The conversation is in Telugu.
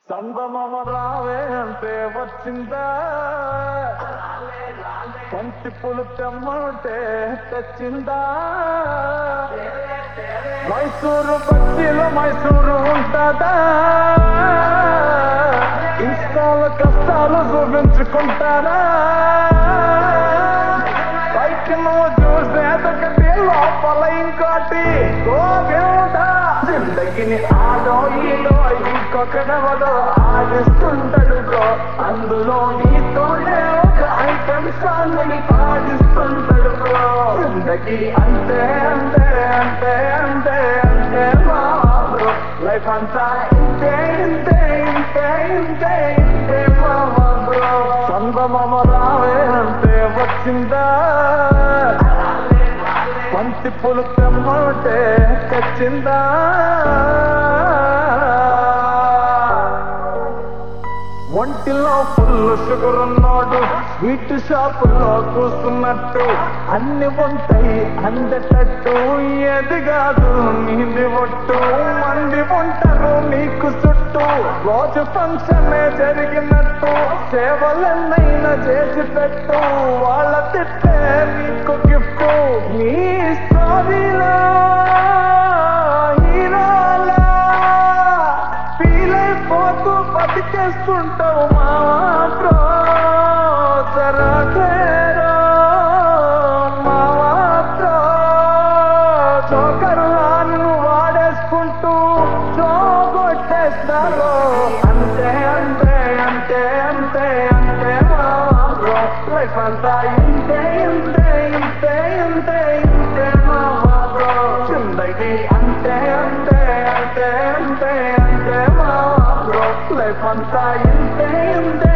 సందమమ రావే అంటే వచ్చిందా కంటి పులు తెమ్మంటే తెచ్చిందా మైసూరు బజ్జీలో మైసూరు ఉంటుందా ఇష్టాల కష్టాలు చూపించుకుంటారా పైకి నువ్వు చూసేదొకటి లోపల ఇంకోటి గోవిందా జిందగిని ఆడో ఈడో ఇంకొకడెవడో ఆడిస్తుంటాడు బ్రో అందులో నీతోనే ఒక ఐటమ్ సాంగ్ ని పాడిస్తుంటాడు బ్రో జిందగి అంతే అంతే అంతే అంతే అంతే మా బ్రో లైఫ్ అంతా ఇంతే ఇంతే ఇంతే ఇంతే ఇంతే మా బ్రో చందమామ రావే అంటే వచ్చిందా పంచి పులు తెమ్మంటే తెచ్చిందా ఒంటిలో ఫుల్ షుగర్ ఉన్నాడు స్వీట్ షాపుల్లో కూస్తున్నట్టు అన్ని ఉంటాయి అందటట్టు ఏది కాదు నీది ఒట్టు మంది ఉంటారు నీకు చుట్టూ రోజు ఫంక్షన్ జరిగినట్టు సేవలన్నైనా చేసి పెట్టు వాళ్ళ తిట్టే నీకు గిఫ్ట్ నీ స్టోరీలో హీరోలా ఫీల్ అయిపోతూ బతికేస్తుంటావు మా మాత్రం జరగేరో మా మాత్రం జోకర్లా నువ్వు వాడేసుకుంటూ జోగొట్టేస్తారు అంతే అంతే అంతే అంతే అంతే మా మాత్రం లైఫ్ అంతా ఇంతే ఇంతే ఇంతే ఇంతే ఇంతే మా మాత్రం జిందగీ అంతే అంతే అంతే అంతే అంతే మా బ్రో లైఫ్ అంతా ఇంతే ఇంతే